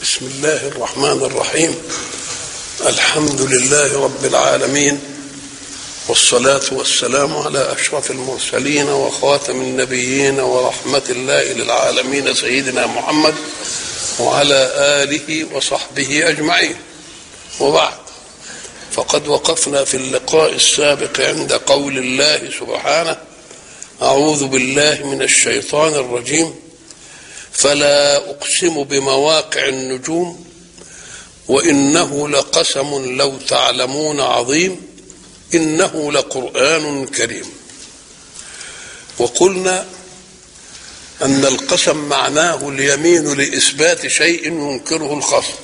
بسم الله الرحمن الرحيم الحمد لله رب العالمين والصلاة والسلام على أشرف المرسلين وخاتم النبيين ورحمة الله للعالمين سيدنا محمد وعلى آله وصحبه أجمعين وبعد فقد وقفنا في اللقاء السابق عند قول الله سبحانه أعوذ بالله من الشيطان الرجيم فلا أقسم بمواقع النجوم وإنه لقسم لو تعلمون عظيم إنه لقرآن كريم وقلنا أن القسم معناه اليمين لإثبات شيء ينكره الخصم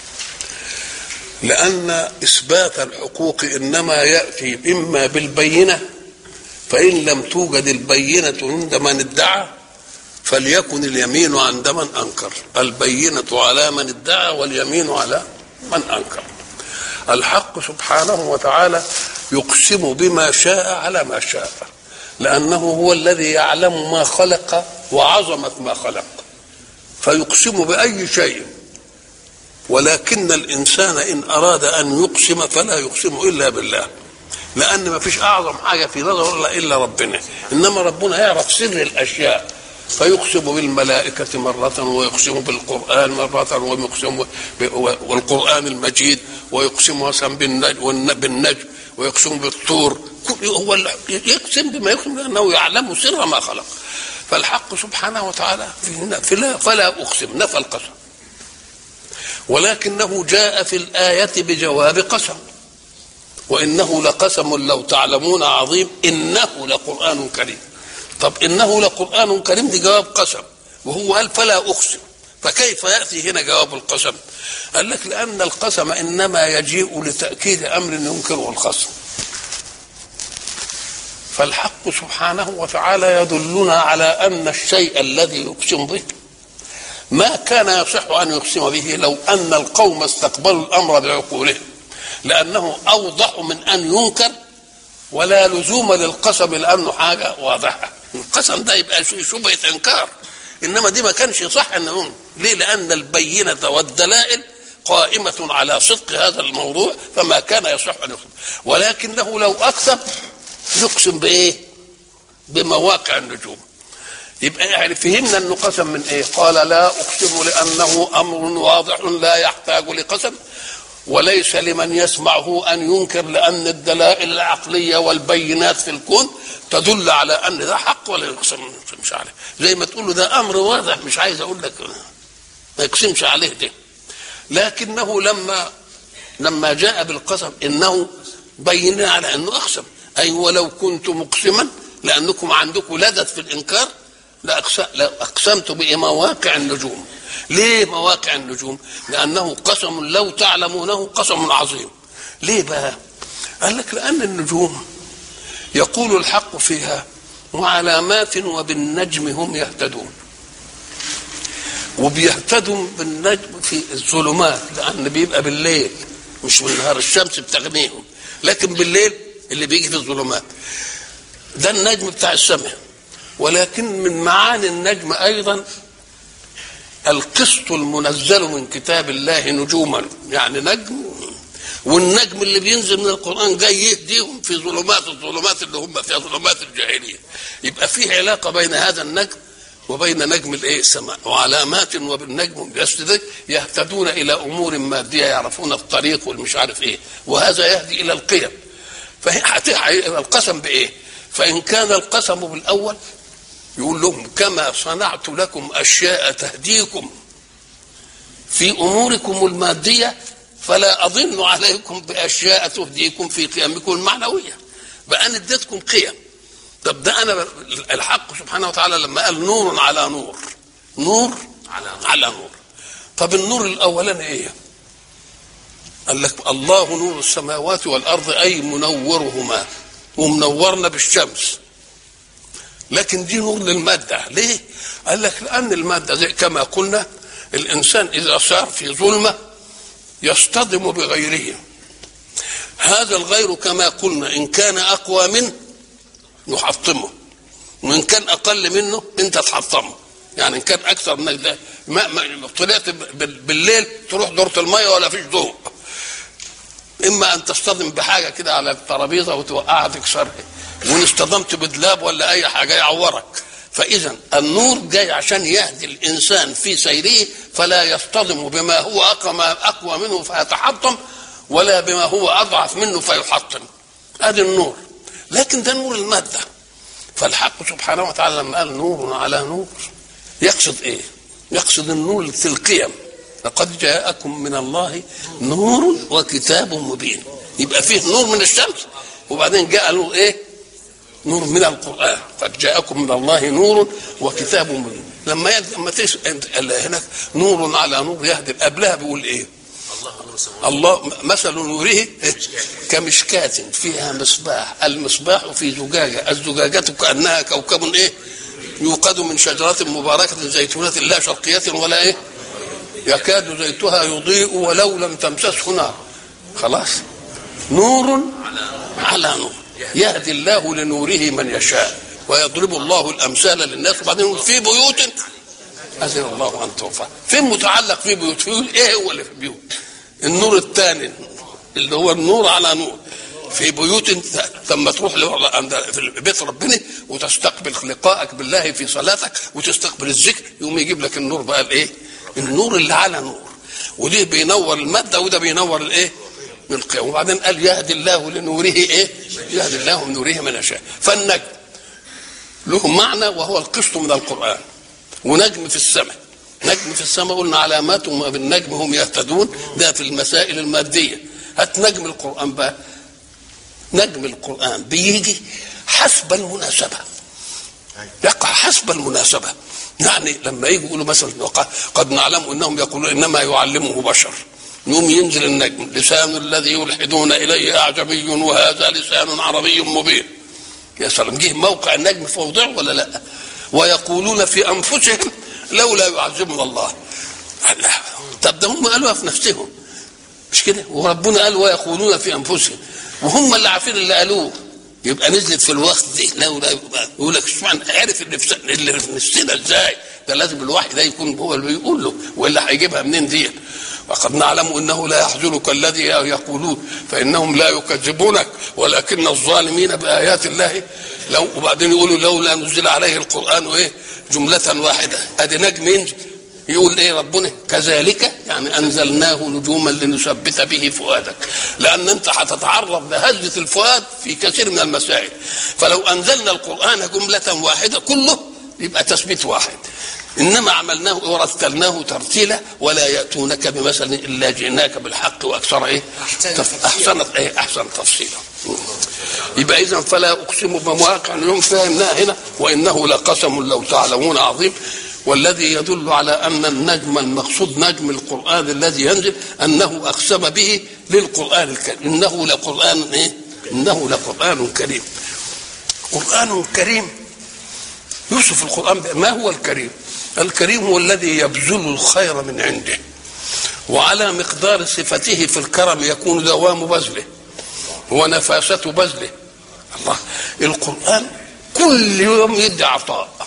لأن إثبات الحقوق إنما يأتي إما بالبينة فإن لم توجد البينة عند من ادعى فليكن اليمين عند من أنكر البينة على من ادعى واليمين على من أنكر الحق سبحانه وتعالى يقسم بما شاء على ما شاء لأنه هو الذي يعلم ما خلق وعظمة ما خلق فيقسم بأي شيء ولكن الإنسان إن أراد أن يقسم فلا يقسم إلا بالله لأن ما فيش أعظم حاجة في نظر إلا ربنا إنما ربنا يعرف سر الأشياء فيقسم بالملائكة مرة ويقسم بالقرآن مرة ويقسم والقرآن المجيد ويقسم مثلا بالنجم ويقسم بالطور هو يقسم بما يقسم لأنه يعلم سر ما خلق فالحق سبحانه وتعالى فلا, فلا أقسم نفى القسم ولكنه جاء في الآية بجواب قسم وإنه لقسم لو تعلمون عظيم إنه لقرآن كريم طب إنه لقرآن كريم دي جواب قسم وهو قال فلا أقسم فكيف يأتي هنا جواب القسم قال لك لأن القسم إنما يجيء لتأكيد أمر ينكره الخصم فالحق سبحانه وتعالى يدلنا على أن الشيء الذي يقسم به ما كان يصح أن يقسم به لو أن القوم استقبلوا الأمر بعقولهم لأنه أوضح من أن ينكر ولا لزوم للقسم لأنه حاجة واضحة القسم ده يبقى شبهة إنكار إنما دي ما كانش يصح أن ينكر ليه لأن البينة والدلائل قائمة على صدق هذا الموضوع فما كان يصح أن يقسم ولكنه لو أقسم يقسم بإيه بمواقع النجوم يبقى يعني فهمنا انه قسم من ايه؟ قال لا اقسم لانه امر واضح لا يحتاج لقسم وليس لمن يسمعه ان ينكر لان الدلائل العقليه والبينات في الكون تدل على ان ده حق ولا يقسم مش عليه زي ما تقول له ده امر واضح مش عايز اقول لك ما يقسمش عليه ده لكنه لما لما جاء بالقسم انه بينا على انه اقسم اي ولو كنت مقسما لانكم عندكم لدت في الانكار لأقسمت بمواقع النجوم ليه مواقع النجوم لأنه قسم لو تعلمونه قسم عظيم ليه بقى قال لك لأن النجوم يقول الحق فيها وعلامات وبالنجم هم يهتدون وبيهتدوا بالنجم في الظلمات لأن بيبقى بالليل مش بالنهار الشمس بتغنيهم لكن بالليل اللي بيجي في الظلمات ده النجم بتاع السماء ولكن من معاني النجم ايضا القسط المنزل من كتاب الله نجوما يعني نجم والنجم اللي بينزل من القران جاي يهديهم في ظلمات الظلمات اللي هم فيها ظلمات الجاهليه يبقى فيه علاقه بين هذا النجم وبين نجم الايه السماء وعلامات وبالنجم يهتدون الى امور ماديه يعرفون الطريق والمش عارف ايه وهذا يهدي الى القيم فهي القسم بايه فان كان القسم بالاول يقول لهم كما صنعت لكم اشياء تهديكم في اموركم الماديه فلا اظن عليكم باشياء تهديكم في قيمكم المعنويه بقى انا اديتكم قيم طب ده انا الحق سبحانه وتعالى لما قال نور على نور نور على نور, على نور. طب النور الاولاني ايه قال لك الله نور السماوات والارض اي منورهما ومنورنا بالشمس لكن دي نور للمادة ليه قال لك لأن المادة زي كما قلنا الإنسان إذا صار في ظلمة يصطدم بغيره هذا الغير كما قلنا إن كان أقوى منه نحطمه وإن كان أقل منه أنت تحطمه يعني إن كان أكثر منك ده ما ما طلعت بال- بالليل تروح دورة المية ولا فيش ضوء اما ان تصطدم بحاجه كده على الترابيزه وتوقعها تكسرها وان اصطدمت بدلاب ولا اي حاجه يعورك فاذا النور جاي عشان يهدي الانسان في سيره فلا يصطدم بما هو اقوى اقوى منه فيتحطم ولا بما هو اضعف منه فيحطم ادي النور لكن ده نور الماده فالحق سبحانه وتعالى لما قال نور على نور يقصد ايه؟ يقصد النور في القيم لقد جاءكم من الله نور وكتاب مبين يبقى فيه نور من الشمس وبعدين جاء نور ايه؟ نور من القران قد جاءكم من الله نور وكتاب مبين لما يد... لما تس... هناك نور على نور يهدي قبلها بيقول ايه؟ الله مثل نوره كمشكاة فيها مصباح المصباح في زجاجة الزجاجة كأنها كوكب ايه يوقد من شجرة مباركة زيتونة لا شرقية ولا ايه يكاد زيتها يضيء ولو لم تمسسه نار خلاص نور على نور يهدي الله لنوره من يشاء ويضرب الله الامثال للناس وبعدين يقول في بيوت اذن الله ان ترفع فين متعلق في بيوت في ايه هو اللي في بيوت النور الثاني اللي هو النور على نور في بيوت لما تروح عند في بيت ربنا وتستقبل لقائك بالله في صلاتك وتستقبل الذكر يقوم يجيب لك النور بقى الايه؟ النور اللي على نور ودي بينور الماده وده بينور الايه؟ من القيام وبعدين قال يهدي الله لنوره ايه؟ يهدي الله من نوره من يشاء فالنجم له معنى وهو القسط من القران ونجم في السماء نجم في السماء قلنا علامات وما بالنجم هم يهتدون ده في المسائل الماديه هات نجم القران بقى نجم القران بيجي حسب المناسبه يقع حسب المناسبه يعني لما يجي يقولوا مثلا قد نعلم انهم يقولون انما يعلمه بشر يوم ينزل النجم لسان الذي يلحدون اليه اعجمي وهذا لسان عربي مبين يا سلام جه موقع النجم في موضعه ولا لا ويقولون في انفسهم لولا يعذبنا الله لا طب ده هم قالوها في نفسهم مش كده وربنا قال ويقولون في انفسهم وهم اللي عارفين اللي قالوه يبقى نزلت في الوقت دي لولا يقول لك اشمعنى عرف اللي في اللي في نفسنا ازاي ده لازم الوحي ده يكون هو اللي بيقول له والا هيجيبها منين دي وقد نعلم انه لا يحزنك الذي يقولون فانهم لا يكذبونك ولكن الظالمين بايات الله لو وبعدين يقولوا لولا نزل عليه القران ايه جمله واحده ادي نجم ينزل يقول ايه ربنا كذلك يعني انزلناه نجوما لنثبت به فؤادك لان انت هتتعرض لهزه الفؤاد في كثير من المسائل فلو انزلنا القران جمله واحده كله يبقى تثبيت واحد انما عملناه ورتلناه ترتيلا ولا ياتونك بمثل الا جئناك بالحق واكثر ايه احسن ايه احسن تفصيلا يبقى اذا فلا اقسم بمواقع اليوم فهمناها هنا وانه لقسم لو تعلمون عظيم والذي يدل على ان النجم المقصود نجم القران الذي ينزل انه اقسم به للقران الكريم انه لقران ايه؟ انه لقران كريم قران كريم يوصف القران ما هو الكريم؟ الكريم هو الذي يبذل الخير من عنده وعلى مقدار صفته في الكرم يكون دوام بذله ونفاسة بذله الله القرآن كل يوم يدي عطاء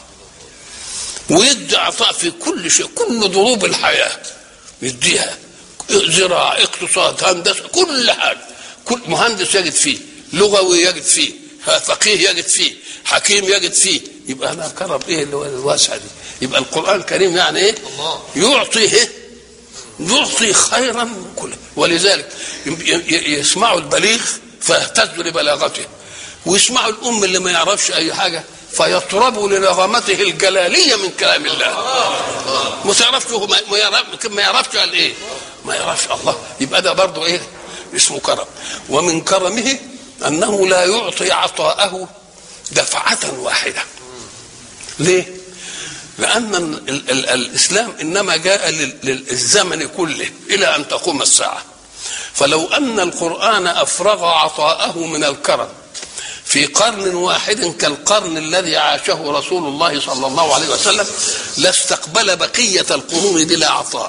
ويدي عطاء في كل شيء كل ضروب الحياة يديها زراعة اقتصاد هندسة كل حاجة كل مهندس يجد فيه لغوي يجد فيه فقيه يجد فيه حكيم يجد فيه يبقى انا كرم ايه اللي هو الواسعه دي يبقى القران الكريم يعني ايه يعطي ايه يعطي خيرا كله ولذلك يسمعوا البليغ فيهتزوا لبلاغته ويسمعوا الام اللي ما يعرفش اي حاجه فيطربوا لنغمته الجلاليه من كلام الله ما تعرفش هو ما يعرفش ما يعرفش قال ايه ما يعرفش الله يبقى ده برضه ايه اسمه كرم ومن كرمه انه لا يعطي عطاءه دفعه واحده ليه لان ال ال الاسلام انما جاء للزمن كله الى ان تقوم الساعه فلو ان القران افرغ عطاءه من الكرم في قرن واحد كالقرن الذي عاشه رسول الله صلى الله عليه وسلم لاستقبل بقيه القرون بلا عطاء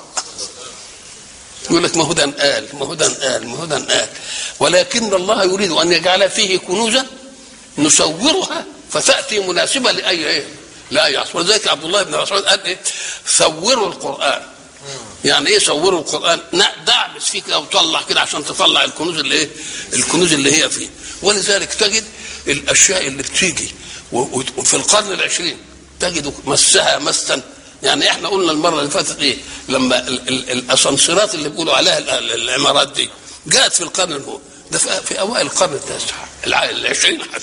يقول لك ما هو ده قال ما هو ده قال ما هو ده قال ولكن الله يريد ان يجعل فيه كنوزا نصورها فتاتي مناسبه لاي ايه لا يعصر ولذلك عبد الله بن مسعود قال ايه ثوروا القران يعني ايه صوروا القران دعبس فيه كده وطلع كده عشان تطلع الكنوز اللي ايه الكنوز اللي هي فيه ولذلك تجد الاشياء اللي بتيجي وفي القرن العشرين تجد مسها مسا يعني احنا قلنا المره اللي فاتت ايه لما الاسانسيرات اللي بيقولوا عليها العمارات دي جاءت في القرن الاول ده في اوائل القرن التاسع العشرين حتى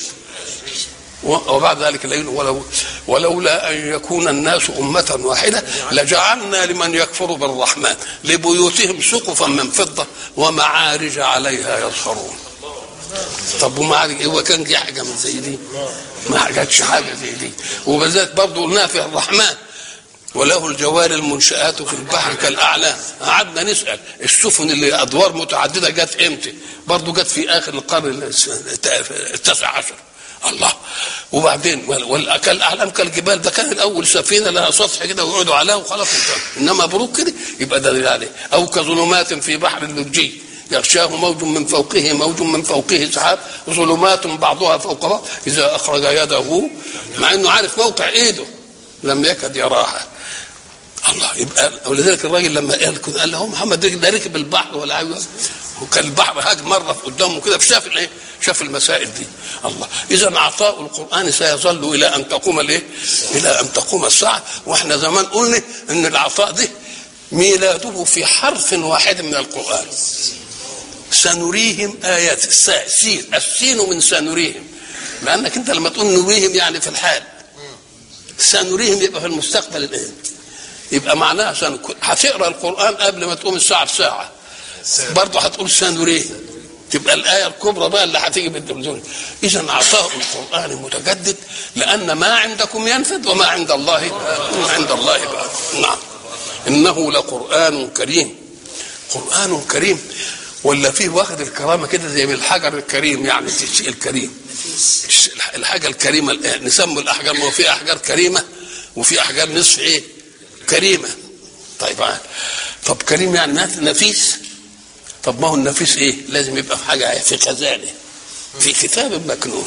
وبعد ذلك ولو ولولا ان يكون الناس امه واحده لجعلنا لمن يكفر بالرحمن لبيوتهم سقفا من فضه ومعارج عليها يظهرون طب ومعارج هو كان جه حاجه من زي دي ما جاتش حاجه زي دي وبالذات برضه قلناها في الرحمن وله الجوار المنشآت في البحر كالأعلام قعدنا نسأل السفن اللي أدوار متعددة جت إمتى برضه جت في آخر القرن التاسع عشر الله وبعدين كالاعلام كالجبال ده كان الاول سفينه لها سطح كده ويقعدوا عليها وخلاص انما بروك كده يبقى دليل عليه او كظلمات في بحر اللجي يغشاه موج من فوقه موج من فوقه سحاب ظلمات بعضها فوق بعض اذا اخرج يده مع انه عارف موقع ايده لم يكد يراها الله يبقى ولذلك الراجل لما قال قال له محمد ده ركب البحر ولا عاوز وكان البحر هاج مره قدامه كده فشاف الايه؟ شاف المسائل دي الله اذا عطاء القران سيظل الى ان تقوم الايه؟ الى ان تقوم الساعه واحنا زمان قلنا ان العطاء ده ميلاده في حرف واحد من القران سنريهم ايات السين السين من سنريهم لانك انت لما تقول نريهم يعني في الحال سنريهم يبقى في المستقبل الايه؟ يبقى معناها سن... هتقرا القران قبل ما تقوم الساعه بساعه برضه هتقول سنريه تبقى الآية الكبرى بقى اللي هتيجي بالتلفزيون إذا عطاء القرآن متجدد لأن ما عندكم ينفد وما عند الله ما عند الله بقى نعم إنه لقرآن كريم قرآن كريم ولا فيه واخد الكرامة كده زي من الحجر الكريم يعني الشيء الكريم الحاجة الكريمة نسمي الأحجار ما في أحجار كريمة وفي أحجار نصف إيه كريمة طيب طب كريم يعني نفيس طب ما هو النفيس ايه لازم يبقى في حاجه في خزانه في كتاب مكنون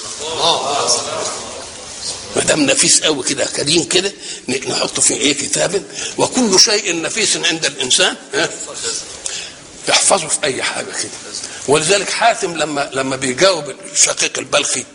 ما دام نفيس قوي كده كريم كده نحطه في ايه كتاب وكل شيء نفيس عند الانسان يحفظه في اي حاجه كده ولذلك حاتم لما لما بيجاوب الشقيق البلخي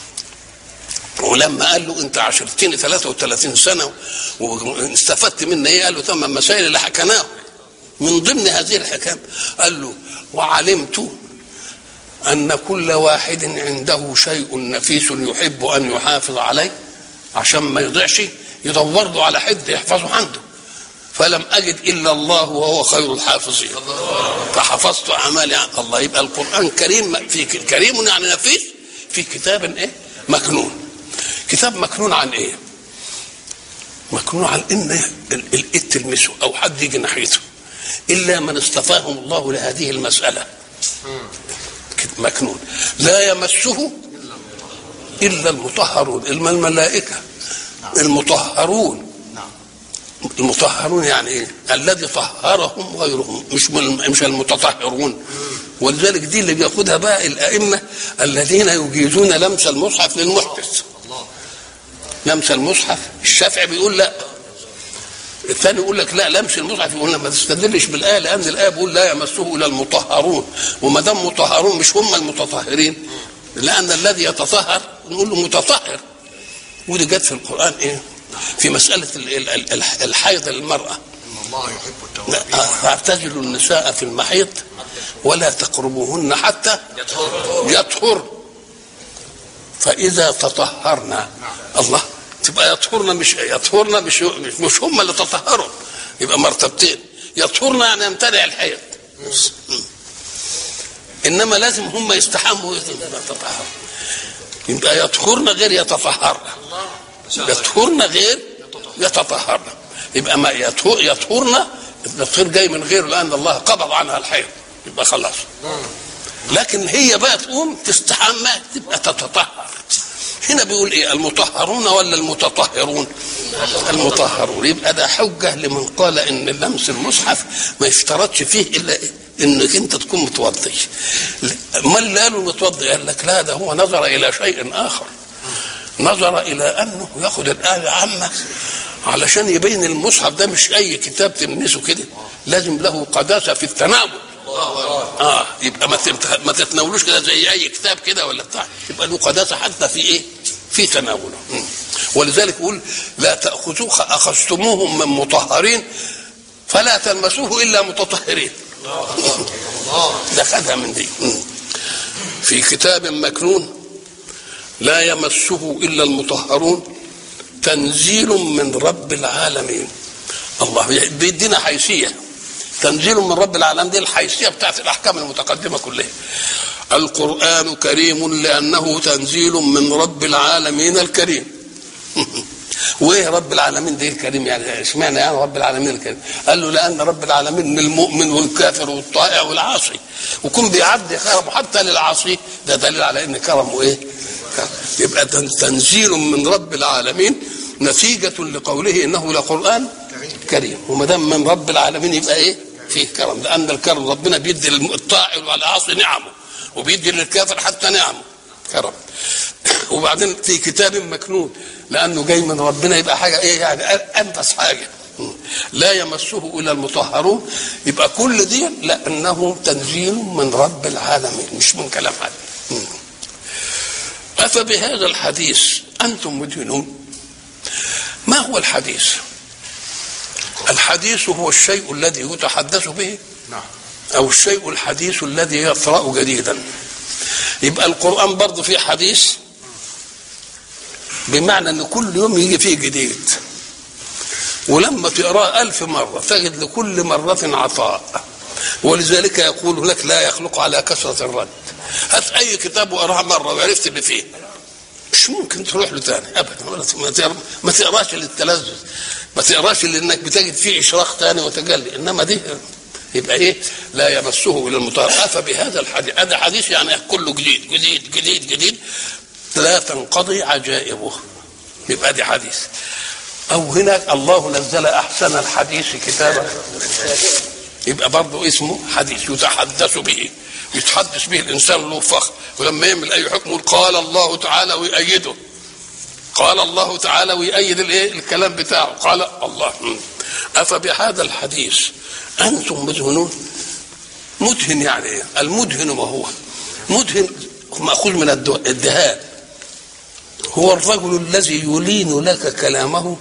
ولما قال له انت عشرتني 33 سنه واستفدت مني ايه؟ قال له ثم المسائل اللي حكيناها من ضمن هذه الحكام قال له وعلمت أن كل واحد عنده شيء نفيس يحب أن يحافظ عليه عشان ما يضيعش يدور له على حد يحفظه عنده فلم أجد إلا الله وهو خير الحافظين فحفظت أعمالي عن الله يبقى القرآن كريم في كريم يعني نفيس في كتاب إيه مكنون كتاب مكنون عن إيه مكنون عن إن الإيد تلمسه أو حد يجي ناحيته إلا من اصطفاهم الله لهذه المسألة مكنون لا يمسه إلا المطهرون الملائكة المطهرون المطهرون يعني ايه؟ الذي طهرهم غيرهم مش مش المتطهرون ولذلك دي اللي بياخدها بقى الائمه الذين يجيزون لمس المصحف للمحدث لمس المصحف الشافعي بيقول لا الثاني يقول لك لا لمس المصحف يقول ما تستدلش بالايه لان الايه بيقول لا يمسه الا المطهرون وما دام مطهرون مش هم المتطهرين لان الذي يتطهر نقول له متطهر ودي جت في القران ايه؟ في مساله الحيض للمراه الله يحب التوابين فاعتزلوا النساء في المحيط ولا تقربوهن حتى يطهر فاذا تطهرنا الله تبقى يطهرنا مش يطهرنا مش مش هم اللي تطهروا يبقى مرتبتين يطهرنا يعني يمتنع الحيض انما لازم هم يستحموا يتطهروا يبقى يطهرنا غير يتطهرنا يطهرنا غير يتطهرنا يبقى ما يطهرنا التطهير جاي من غيره لان الله قبض عنها الحيض يبقى خلاص لكن هي بقى تقوم تستحمى تبقى تتطهر هنا بيقول ايه المطهرون ولا المتطهرون المطهرون يبقى ده حجه لمن قال ان لمس المصحف ما يشترطش فيه الا إيه؟ انك انت تكون متوضي ما اللي قالوا متوضي قال لك لا ده هو نظر الى شيء اخر نظر الى انه ياخد الايه عامه علشان يبين المصحف ده مش اي كتاب تلمسه كده لازم له قداسه في التناول اه يبقى ما ما تتناولوش كده زي اي كتاب كده ولا بتاع يبقى له قداسه حتى في ايه؟ في تناوله ولذلك يقول لا تاخذوه اخذتموهم من مطهرين فلا تلمسوه الا متطهرين ده خدها من دي في كتاب مكنون لا يمسه الا المطهرون تنزيل من رب العالمين الله بيدينا حيثيه تنزيل من رب العالمين دي الحيثيه بتاعت الاحكام المتقدمه كلها القران كريم لانه تنزيل من رب العالمين الكريم وايه رب العالمين ده الكريم يعني اشمعنى يعني رب العالمين الكريم قال له لان رب العالمين للمؤمن والكافر والطائع والعاصي وكون بيعدي كرمه حتى للعاصي ده دليل على ان كرمه ايه يبقى تنزيل من رب العالمين نتيجة لقوله انه لقرآن كريم وما دام من رب العالمين يبقى ايه؟ فيه كرم لان الكرم ربنا بيدي للطائع والعاصي نعمه وبيدي للكافر حتى نعمه كرم وبعدين في كتاب مكنون لانه جاي من ربنا يبقى حاجه ايه يعني انفس حاجه لا يمسه الا المطهرون يبقى كل دي لانه تنزيل من رب العالمين مش من كلام حد افبهذا الحديث انتم مدهنون ما هو الحديث الحديث هو الشيء الذي يتحدث به نعم او الشيء الحديث الذي يطرا جديدا يبقى القران برضه فيه حديث بمعنى ان كل يوم يجي فيه جديد ولما تقراه ألف مرة تجد لكل مرة عطاء ولذلك يقول لك لا يخلق على كثرة الرد هات أي كتاب وقراه مرة وعرفت اللي فيه مش ممكن تروح له تاني ابدا ما تقراش للتلذذ ما تقراش لانك بتجد فيه اشراق تاني وتجلي انما دي يبقى ايه لا يمسه الا المطهر افبهذا الحديث هذا حديث يعني كله جديد جديد جديد جديد لا تنقضي عجائبه يبقى دي حديث او هناك الله نزل احسن الحديث كتابا يبقى برضه اسمه حديث يتحدث به يتحدث به الانسان له فخر ولما يعمل اي حكم يقول قال الله تعالى ويأيده قال الله تعالى ويأيد الايه الكلام بتاعه قال الله افبهذا الحديث انتم مدهنون مدهن يعني ايه المدهن ما هو مدهن ماخوذ من الدهان هو الرجل الذي يلين لك كلامه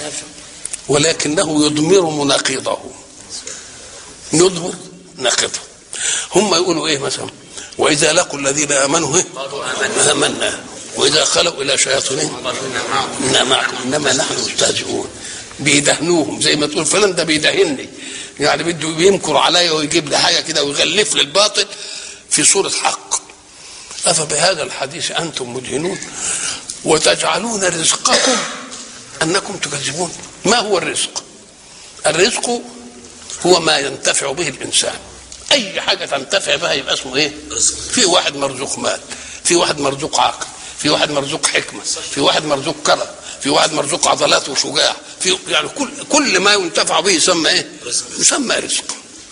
ولكنه يضمر مناقضه يضمر ناقضه هم يقولوا ايه مثلا واذا لقوا الذين امنوا ايه امنا واذا خلوا الى شياطينهم انا معكم انما نحن مستهزئون بيدهنوهم زي ما تقول فلان ده بيدهني يعني بده بيمكر عليا ويجيب لي حاجه كده ويغلف لي الباطل في صوره حق افبهذا الحديث انتم مدهنون وتجعلون رزقكم انكم تكذبون ما هو الرزق الرزق هو ما ينتفع به الانسان اي حاجه تنتفع بها يبقى اسمه ايه في واحد مرزوق مال في واحد مرزوق عقل في واحد مرزوق حكمه في واحد مرزوق كرم في واحد مرزوق عضلات وشجاع في يعني كل كل ما ينتفع به يسمى ايه يسمى رزق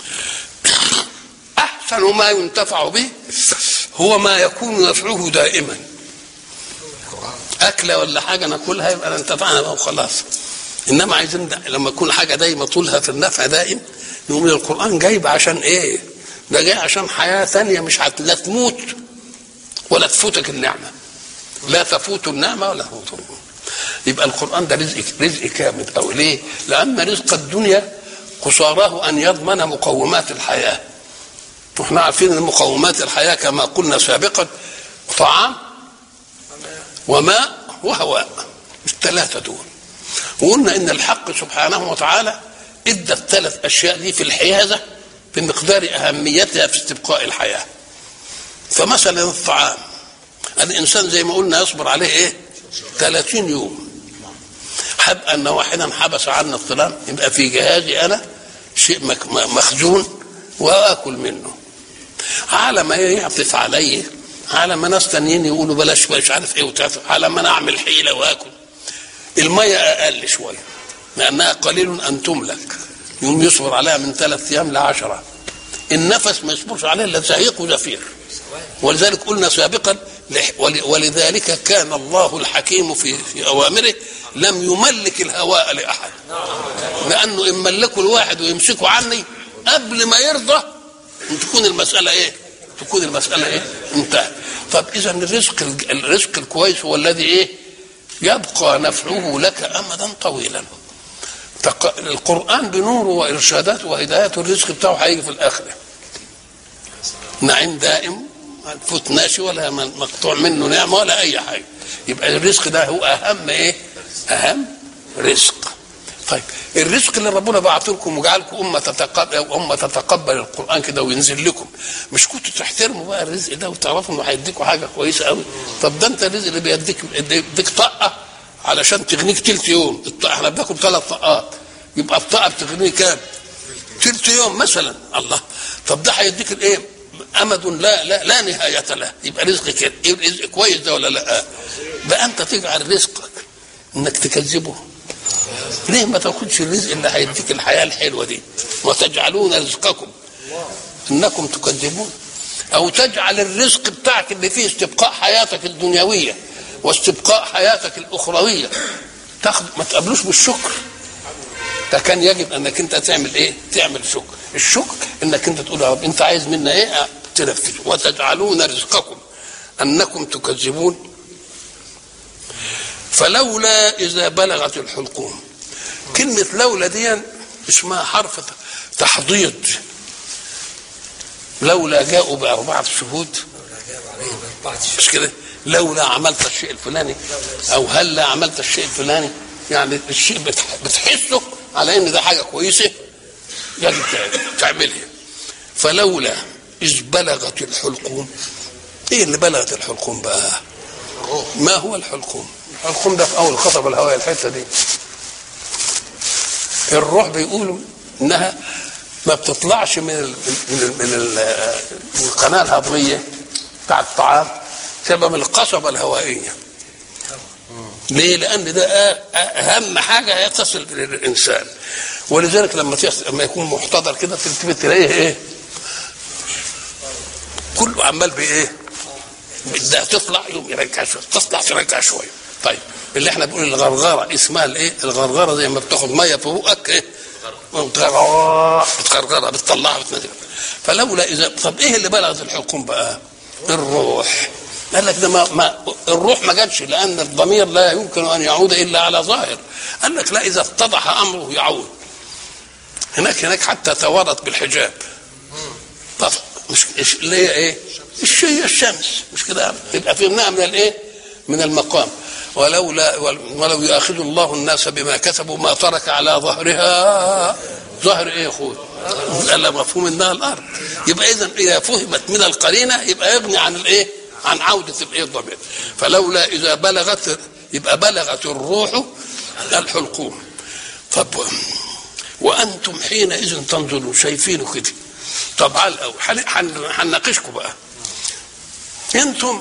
احسن ما ينتفع به هو ما يكون نفعه دائما اكله ولا حاجه ناكلها يبقى انتفعنا بها وخلاص انما عايزين لما يكون حاجه دايما طولها في النفع دائم يقوم القران جايب عشان ايه ده جاي عشان حياه ثانيه مش هت لا تموت ولا تفوتك النعمه لا تفوت النعمه ولا تفوت يبقى القران ده رزق رزق كامل او ليه لان رزق الدنيا قصاراه ان يضمن مقومات الحياه واحنا عارفين ان مقومات الحياه كما قلنا سابقا طعام وماء وهواء الثلاثه دول وقلنا ان الحق سبحانه وتعالى ادى الثلاث اشياء دي في الحيازه بمقدار اهميتها في استبقاء الحياه فمثلا الطعام الانسان زي ما قلنا يصبر عليه ايه 30 يوم حب ان واحدا حبس عنا الظلام يبقى في جهازي انا شيء مخزون واكل منه على ما يعطف علي على ما ناس تانيين يقولوا بلاش مش عارف ايه وتعطف على ما انا اعمل حيله واكل الميه اقل شويه لانها قليل ان تملك يوم يصبر عليها من ثلاث ايام لعشره النفس ما يصبرش عليه الا زهيق وزفير ولذلك قلنا سابقا ولذلك كان الله الحكيم في في اوامره لم يملك الهواء لاحد لانه ان ملكه الواحد ويمسكه عني قبل ما يرضى تكون المساله ايه؟ تكون المساله ايه؟ انتهت طب اذا الرزق الرزق الكويس هو الذي ايه؟ يبقى نفعه لك امدا طويلا القران بنوره وارشاداته وهدايته الرزق بتاعه هيجي في الاخره نعيم دائم فوت ناشي ولا مقطوع منه نعمه ولا اي حاجه يبقى الرزق ده هو اهم ايه؟ اهم رزق طيب الرزق اللي ربنا بعث لكم وجعلكم امه تتقبل امه تتقبل القران كده وينزل لكم مش كنتوا تحترموا بقى الرزق ده وتعرفوا انه هيديكم حاجه كويسه قوي طب ده انت الرزق اللي بيديك بيديك طاقه علشان تغنيك تلت يوم الطاقة احنا بناكل ثلاث طاقات يبقى الطاقه بتغنيك كام؟ تلت يوم مثلا الله طب ده هيديك الايه؟ امد لا لا لا نهايه له يبقى رزق كده إيه رزق كويس ده ولا لا؟ بقى انت تجعل رزقك انك تكذبه ليه ما تاخدش الرزق اللي هيديك الحياه الحلوه دي وتجعلون رزقكم انكم تكذبون او تجعل الرزق بتاعك اللي فيه استبقاء حياتك الدنيويه واستبقاء حياتك الاخرويه تاخد ما تقابلوش بالشكر ده كان يجب انك انت تعمل ايه؟ تعمل شكر، الشكر انك انت تقول يا رب انت عايز منا ايه؟ تنفذ وتجعلون رزقكم انكم تكذبون فلولا اذا بلغت الحلقوم كلمه لولا دي اسمها حرف تحضيض لولا جاءوا بأربعة شهود مش كده لولا عملت الشيء الفلاني أو هلا عملت الشيء الفلاني يعني الشيء بتحسه على ان ده حاجه كويسه يجب تعملها فلولا اذ بلغت الحلقوم ايه اللي بلغت الحلقوم بقى ما هو الحلقوم الحلقوم ده في اول خطب الهواء الحته دي الروح بيقولوا انها ما بتطلعش من ال من ال من, ال من القناه الهضميه بتاع الطعام سبب القصبه الهوائيه ليه؟ لأن ده أهم حاجة يتصل بالإنسان ولذلك لما لما يكون محتضر كده تلتفت تلاقيه إيه؟ كله عمال بإيه؟ بدها تطلع يوم يرجع شوية تطلع ترجع شوية طيب اللي احنا بنقول الغرغرة اسمها الايه؟ الغرغرة زي ما بتاخد مية في بقك ايه؟ بتغرغرها بتطلعها بتنزل فلولا اذا طب ايه اللي بلغت الحكم بقى؟ الروح قال لك ده ما, ما الروح ما جاتش لان الضمير لا يمكن ان يعود الا على ظاهر قال لك لا اذا اتضح امره يعود هناك هناك حتى توارت بالحجاب طب مش اللي هي ايه؟ الشيء الشمس مش كده يبقى فهمناها من الايه؟ من المقام ولولا ولو يؤاخذ الله الناس بما كسبوا ما ترك على ظهرها ظهر ايه يا اخوي؟ الا مفهوم انها الارض يبقى اذا اذا فهمت من القرينه يبقى يغني عن الايه؟ عن عودة الايه الضمير فلولا إذا بلغت يبقى بلغت الروح الحلقوم طب وأنتم حينئذ تنظرون شايفينه كده طب على الأول هنناقشكم بقى أنتم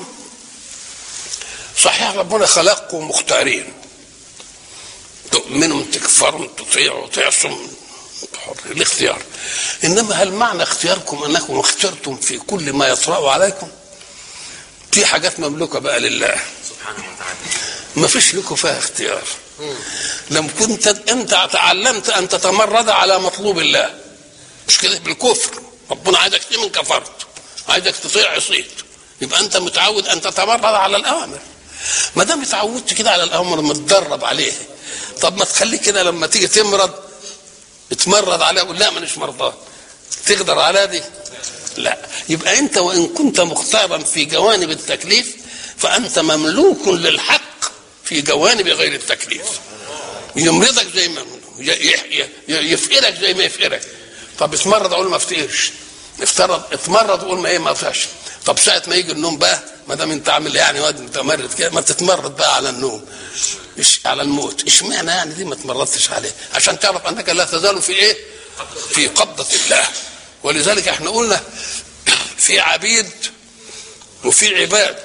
صحيح ربنا خلقكم مختارين تؤمنوا تكفروا تطيعوا تعصوا الاختيار انما هل معنى اختياركم انكم اخترتم في كل ما يطرا عليكم في حاجات مملوكة بقى لله سبحانه وتعالى ما فيش لكم فيها اختيار لم كنت انت تعلمت ان تتمرد على مطلوب الله مش كده بالكفر ربنا عايزك تؤمن كفرت عايزك تطيع عصيت يبقى انت متعود ان تتمرد على الاوامر ما دام اتعودت كده على الاوامر متدرب عليه طب ما تخليك كده لما تيجي تمرض اتمرد عليها قول لا مانيش مرضان تقدر على دي لا يبقى انت وان كنت مختارا في جوانب التكليف فانت مملوك للحق في جوانب غير التكليف يمرضك زي ما يفقرك زي ما يفقرك طب اتمرض اقول ما افتقرش افترض اتمرض اقول ما ايه ما فيهاش طب ساعه ما يجي النوم بقى ما دام انت عامل يعني واد متمرد كده ما تتمرد بقى على النوم مش على الموت اشمعنى يعني دي ما تمردتش عليه عشان تعرف انك لا تزال في ايه في قبضه الله ولذلك احنا قلنا في عبيد وفي عباد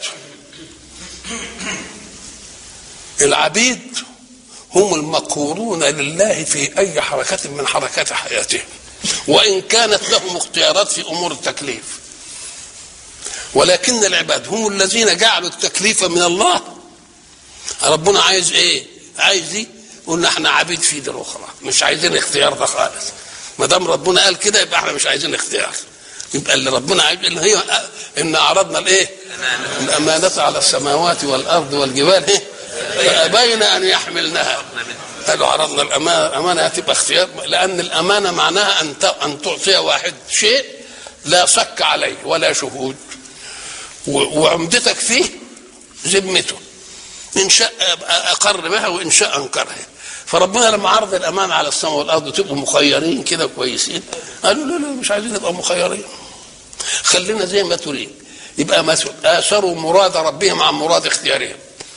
العبيد هم المقهورون لله في اي حركه من حركات حياتهم وان كانت لهم اختيارات في امور التكليف ولكن العباد هم الذين جعلوا التكليف من الله ربنا عايز ايه عايز دي قلنا احنا عبيد في دي الاخرى مش عايزين اختيار ده خالص ما دام ربنا قال كده يبقى احنا مش عايزين اختيار يبقى اللي ربنا عايز اللي هي ان عرضنا الايه الامانه على السماوات والارض والجبال ايه فابين ان يحملنها قالوا عرضنا الامانه الامانه هتبقى اختيار لان الامانه معناها ان ان تعطي واحد شيء لا شك عليه ولا شهود وعمدتك فيه ذمته ان شاء اقر بها وان شاء انكرها فربنا لما عرض الامان على السماء والارض تبقوا مخيرين كده كويسين قالوا لا لا مش عايزين نبقى مخيرين خلينا زي ما تريد يبقى ما اثروا مراد ربهم عن مراد اختيارهم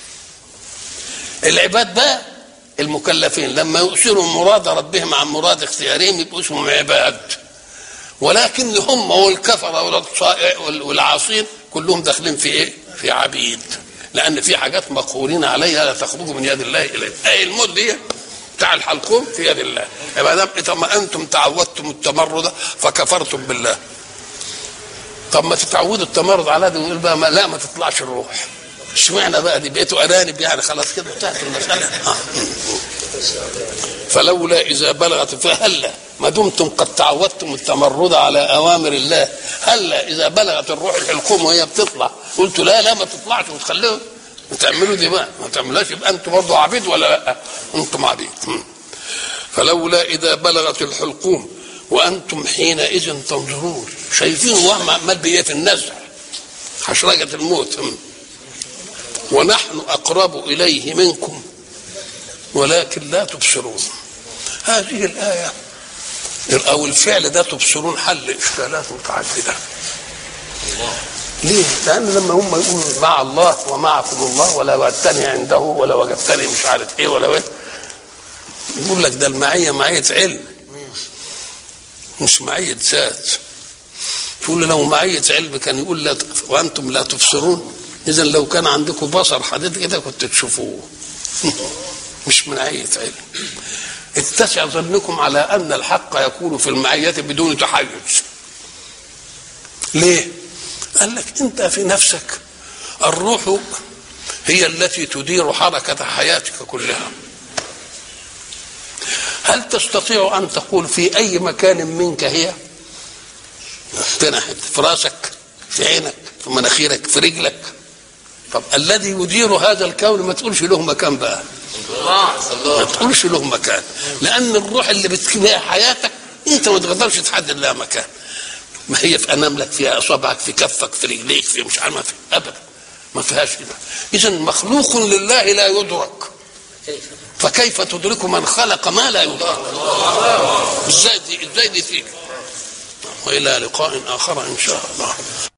العباد بقى المكلفين لما يؤثروا مراد ربهم عن مراد اختيارهم يبقوا اسمهم عباد ولكن هم والكفره والعاصين كلهم داخلين في ايه؟ في عبيد لان في حاجات مقهورين عليها لا تخرج من يد الله اليه اي الموت دي بتاع الحلقوم في يد الله يبقى دام طب انتم تعودتم التمرد فكفرتم بالله طب ما تتعودوا التمرد على ده ويقول بقى ما لا ما تطلعش الروح اشمعنى بقى دي بقيتوا ارانب يعني خلاص كده انتهت المساله آه. فلولا اذا بلغت فهلا ما دمتم قد تعودتم التمرد على اوامر الله هلا اذا بلغت الروح الحلقوم وهي بتطلع قلت لا لا ما تطلعش وتخليهم تعملوا دي بقى ما تعملوهاش يبقى انتم برضه عبيد ولا لا؟ انتم عبيد فلولا اذا بلغت الحلقوم وانتم حينئذ تنظرون شايفين وهم عمال بايه في النزع حشرجه الموت ونحن اقرب اليه منكم ولكن لا تبصرون هذه الايه او الفعل ده تبصرون حل اشكالات متعدده ليه؟ لأن لما هم يقولوا مع الله ومعكم الله ولا وجدتني عنده ولا وجدتني مش عارف إيه ولا إيه يقول لك ده المعية معية علم مش معية ذات تقول له لو معية علم كان يقول لا وأنتم لا تبصرون إذا لو كان عندكم بصر حديد كده كنت تشوفوه مش معية علم اتسع ظنكم على أن الحق يكون في المعية بدون تحيز ليه؟ قال لك انت في نفسك الروح هي التي تدير حركة حياتك كلها هل تستطيع أن تقول في أي مكان منك هي تنحت في راسك في عينك في مناخيرك في رجلك طب الذي يدير هذا الكون ما تقولش له مكان بقى ما تقولش له مكان لأن الروح اللي بتكفيها حياتك أنت ما تقدرش تحدد لها مكان ما هي في اناملك في اصابعك في كفك في رجليك في مش عارف ما في ابدا ما فيهاش كده اذا مخلوق لله لا يدرك فكيف تدرك من خلق ما لا يدرك ازاي دي ازاي دي فيك والى لقاء اخر ان شاء الله